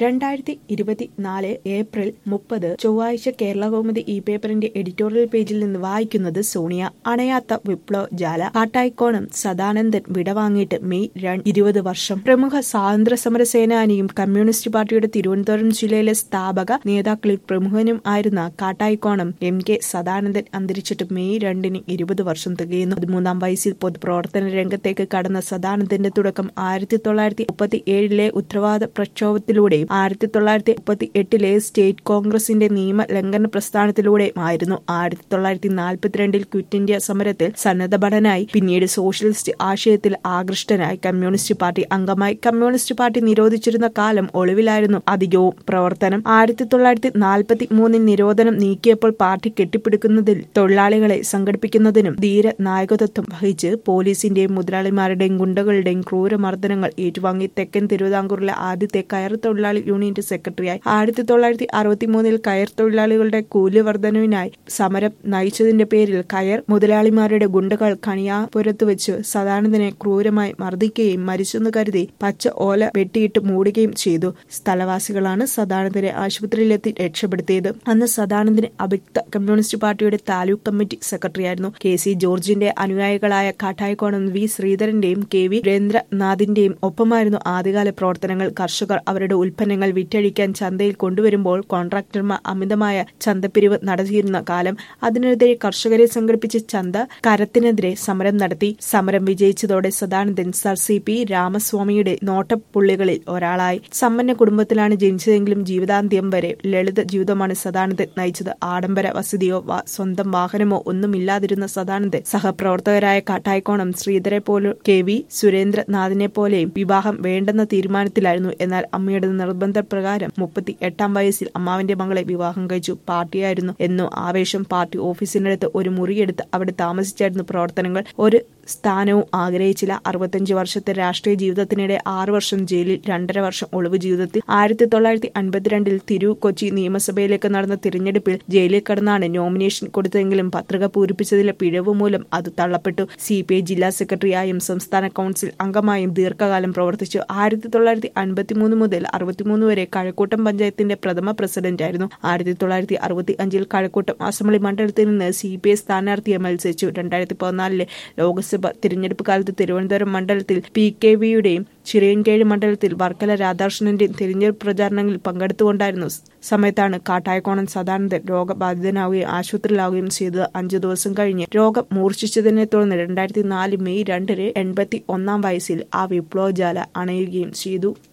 രണ്ടായിരത്തി ഇരുപത്തിനാല് ഏപ്രിൽ മുപ്പത് ചൊവ്വാഴ്ച കേരളകൗമുദി ഈ പേപ്പറിന്റെ എഡിറ്റോറിയൽ പേജിൽ നിന്ന് വായിക്കുന്നത് സോണിയ അണയാത്ത വിപ്ലവ ജാല കാട്ടായിക്കോണം സദാനന്ദൻ വിടവാങ്ങിയിട്ട് മെയ് രണ്ട് ഇരുപത് വർഷം പ്രമുഖ സ്വാതന്ത്ര്യ സമര സേനാനിയും കമ്മ്യൂണിസ്റ്റ് പാർട്ടിയുടെ തിരുവനന്തപുരം ജില്ലയിലെ സ്ഥാപക നേതാക്കളിൽ പ്രമുഖനും ആയിരുന്ന കാട്ടായിക്കോണം എം കെ സദാനന്ദൻ അന്തരിച്ചിട്ട് മെയ് രണ്ടിന് ഇരുപത് വർഷം തികയുന്നു പതിമൂന്നാം വയസ്സിൽ പൊതുപ്രവർത്തന രംഗത്തേക്ക് കടന്ന സദാനന്ദന്റെ തുടക്കം ആയിരത്തി തൊള്ളായിരത്തി മുപ്പത്തി ഏഴിലെ ഉത്തരവാദ പ്രക്ഷോഭത്തിലൂടെയും ആയിരത്തി തൊള്ളായിരത്തി മുപ്പത്തി എട്ടിലെ സ്റ്റേറ്റ് കോൺഗ്രസിന്റെ നിയമ ലംഘന പ്രസ്ഥാനത്തിലൂടെയും ആയിരുന്നു ആയിരത്തി തൊള്ളായിരത്തി നാൽപ്പത്തിരണ്ടിൽ ക്വിറ്റ് ഇന്ത്യ സമരത്തിൽ സന്നദ്ധഭടനായി പിന്നീട് സോഷ്യലിസ്റ്റ് ആശയത്തിൽ ആകൃഷ്ടനായി കമ്മ്യൂണിസ്റ്റ് പാർട്ടി അംഗമായി കമ്മ്യൂണിസ്റ്റ് പാർട്ടി നിരോധിച്ചിരുന്ന കാലം ഒളിവിലായിരുന്നു അധികവും പ്രവർത്തനം ആയിരത്തി തൊള്ളായിരത്തി നാൽപ്പത്തി മൂന്നിൽ നിരോധനം നീക്കിയപ്പോൾ പാർട്ടി കെട്ടിപ്പിടിക്കുന്നതിൽ തൊഴിലാളികളെ സംഘടിപ്പിക്കുന്നതിനും ധീര നായകത്വം വഹിച്ച് പോലീസിന്റെയും മുതലാളിമാരുടെയും ഗുണ്ടകളുടെയും ക്രൂരമർദ്ദനങ്ങൾ ഏറ്റുവാങ്ങി തെക്കൻ തിരുവിതാംകൂറിലെ ആദ്യത്തെ കയർ തൊഴിലാളി യൂണിയന്റെ സെക്രട്ടറിയായി ആയിരത്തി തൊള്ളായിരത്തി അറുപത്തി മൂന്നിൽ കയർ തൊഴിലാളികളുടെ കൂലി വർധനവിനായി സമരം നയിച്ചതിന്റെ പേരിൽ കയർ മുതലാളിമാരുടെ ഗുണ്ടകൾ കണിയാപുരത്ത് വെച്ച് സദാനന്ദനെ ക്രൂരമായി മർദ്ദിക്കുകയും മരിച്ചെന്ന് കരുതി പച്ച ഓല വെട്ടിയിട്ട് മൂടുകയും ചെയ്തു സ്ഥലവാസികളാണ് സദാനന്ദനെ ആശുപത്രിയിലെത്തി രക്ഷപ്പെടുത്തിയത് അന്ന് സദാനന്ദന് അഭിക്ത കമ്മ്യൂണിസ്റ്റ് പാർട്ടിയുടെ താലൂക്ക് കമ്മിറ്റി സെക്രട്ടറിയായിരുന്നു കെ സി ജോർജിന്റെ അനുയായികളായ കാട്ടായിക്കോണം വി ശ്രീധരന്റെയും കെ വി സുരേന്ദ്രനാഥിന്റെയും ഒപ്പമായിരുന്നു ആദ്യകാല പ്രവർത്തനങ്ങൾ കർഷകർ അവരുടെ ഉൽപ്പന്നങ്ങൾ വിറ്റഴിക്കാൻ ചന്തയിൽ കൊണ്ടുവരുമ്പോൾ കോൺട്രാക്ടർമാർ അമിതമായ ചന്തപ്പിരിവ് നടത്തിയിരുന്ന കാലം അതിനെതിരെ കർഷകരെ സംഘടിപ്പിച്ച ചന്ത കരത്തിനെതിരെ സമരം നടത്തി സമരം വിജയിച്ചതോടെ സദാനന്ദൻ സർ സി പി രാമസ്വാമിയുടെ നോട്ടപ്പുള്ളികളിൽ ഒരാളായി സമ്പന്ന കുടുംബത്തിലാണ് ജനിച്ചതെങ്കിലും ജീവിതാന്ത്യം വരെ ലളിത ജീവിതമാണ് സദാനന്ദൻ നയിച്ചത് ആഡംബര വസതിയോ സ്വന്തം വാഹനമോ ഒന്നുമില്ലാതിരുന്ന സദാനന്ദൻ സഹപ്രവർത്തകരായ കാട്ടായിക്കോണം ശ്രീധരെ പോലും കെ വി സുരേന്ദ്രനാഥിനെ പോലെയും വിവാഹം വേണ്ടെന്ന തീരുമാനത്തിലായിരുന്നു എന്നാൽ അമ്മയുടെ നിർബന്ധപ്രകാരം മുപ്പത്തി എട്ടാം വയസ്സിൽ അമ്മാവിന്റെ മകളെ വിവാഹം കഴിച്ചു പാർട്ടിയായിരുന്നു എന്നു ആവേശം പാർട്ടി ഓഫീസിനടുത്ത് ഒരു മുറിയെടുത്ത് അവിടെ താമസിച്ചായിരുന്നു പ്രവർത്തനങ്ങൾ ഒരു സ്ഥാനവും ആഗ്രഹിച്ചില്ല അറുപത്തഞ്ച് വർഷത്തെ രാഷ്ട്രീയ ജീവിതത്തിനിടെ ആറു വർഷം ജയിലിൽ രണ്ടര വർഷം ഒളിവ് ജീവിതത്തിൽ ആയിരത്തി തൊള്ളായിരത്തി അൻപത്തിരണ്ടിൽ തിരു കൊച്ചി നിയമസഭയിലേക്ക് നടന്ന തിരഞ്ഞെടുപ്പിൽ ജയിലിൽ കടന്നാണ് നോമിനേഷൻ കൊടുത്തെങ്കിലും പത്രിക പൂരിപ്പിച്ചതിലെ പിഴവ് മൂലം അത് തള്ളപ്പെട്ടു സി പി ഐ ജില്ലാ സെക്രട്ടറിയായും സംസ്ഥാന കൌൺസിൽ അംഗമായും ദീർഘകാലം പ്രവർത്തിച്ചു ആയിരത്തി തൊള്ളായിരത്തി അൻപത്തിമൂന്ന് മുതൽ അറുപത്തിമൂന്ന് വരെ കഴക്കൂട്ടം പഞ്ചായത്തിന്റെ പ്രഥമ പ്രസിഡന്റായിരുന്നു ആയിരത്തി തൊള്ളായിരത്തി അറുപത്തി അഞ്ചിൽ കഴക്കൂട്ടം അസംബ്ലി മണ്ഡലത്തിൽ നിന്ന് സി പി ഐ സ്ഥാനാർത്ഥിയെ മത്സരിച്ചു രണ്ടായിരത്തി പതിനാലിലെ ലോക്സഭ തിരഞ്ഞെടുപ്പ് കാലത്ത് തിരുവനന്തപുരം മണ്ഡലത്തിൽ പി കെ വിയുടെയും ചിറയൻകേഴ് മണ്ഡലത്തിൽ വർക്കല രാധാകൃഷ്ണന്റെയും തിരഞ്ഞെടുപ്പ് പ്രചാരണങ്ങളിൽ പങ്കെടുത്തുകൊണ്ടായിരുന്നു സമയത്താണ് കാട്ടായക്കോണം സദാനന്ദൻ രോഗബാധിതനാവുകയും ആശുപത്രിയിലാവുകയും ചെയ്തത് അഞ്ചു ദിവസം കഴിഞ്ഞ് രോഗം മൂർച്ഛിച്ചതിനെ തുടർന്ന് രണ്ടായിരത്തി നാല് മെയ് രണ്ടിന് എൺപത്തി ഒന്നാം വയസ്സിൽ ആ വിപ്ലവജാല അണയുകയും ചെയ്തു